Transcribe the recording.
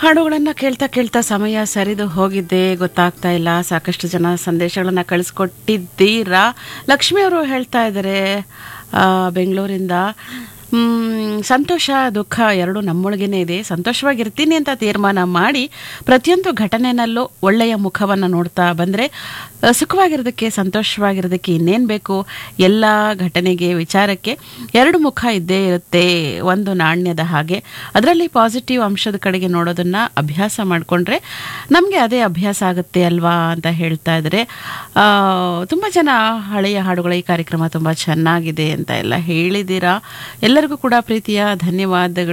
ಹಾಡುಗಳನ್ನು ಕೇಳ್ತಾ ಕೇಳ್ತಾ ಸಮಯ ಸರಿದು ಹೋಗಿದ್ದೆ ಗೊತ್ತಾಗ್ತಾ ಇಲ್ಲ ಸಾಕಷ್ಟು ಜನ ಸಂದೇಶಗಳನ್ನು ಕಳಿಸ್ಕೊಟ್ಟಿದ್ದೀರಾ ಲಕ್ಷ್ಮಿ ಅವರು ಹೇಳ್ತಾ ಇದ್ದಾರೆ ಆ, ಬೆಂಗಳೂರಿಂದ ಮ್, ಸಂತೋಷ ದುಃಖ ಎರಡು ನಮ್ಮೊಳಗೇನೆ ಇದೆ ಸಂತೋಷವಾಗಿರ್ತೀನಿ ಅಂತ ತೀರ್ಮಾನ ಮಾಡಿ ಪ್ರತಿಯೊಂದು ಘಟನೆನಲ್ಲೂ ಒಳ್ಳೆಯ ಮುಖವನ್ನು ನೋಡ್ತಾ ಬಂದರೆ ಸುಖವಾಗಿರೋದಕ್ಕೆ ಸಂತೋಷವಾಗಿರೋದಕ್ಕೆ ಇನ್ನೇನು ಬೇಕು ಎಲ್ಲ ಘಟನೆಗೆ ವಿಚಾರಕ್ಕೆ ಎರಡು ಮುಖ ಇದ್ದೇ ಇರುತ್ತೆ ಒಂದು ನಾಣ್ಯದ ಹಾಗೆ ಅದರಲ್ಲಿ ಪಾಸಿಟಿವ್ ಅಂಶದ ಕಡೆಗೆ ನೋಡೋದನ್ನ ಅಭ್ಯಾಸ ಮಾಡಿಕೊಂಡ್ರೆ ನಮಗೆ ಅದೇ ಅಭ್ಯಾಸ ಆಗುತ್ತೆ ಅಲ್ವಾ ಅಂತ ಹೇಳ್ತಾ ಇದ್ದಾರೆ ಆ, ತುಂಬ ಜನ ಹಳೆಯ ಹಾಡುಗಳ ಈ ಕಾರ್ಯಕ್ರಮ ತುಂಬ ಚೆನ್ನಾಗಿದೆ ಅಂತ ಎಲ್ಲ ಹೇಳಿದ್ದೀರಾ ಎಲ್ಲರಿಗೂ ಕೂಡ ಪ್ರೀತಿಯ ಧನ್ಯವಾದಗಳು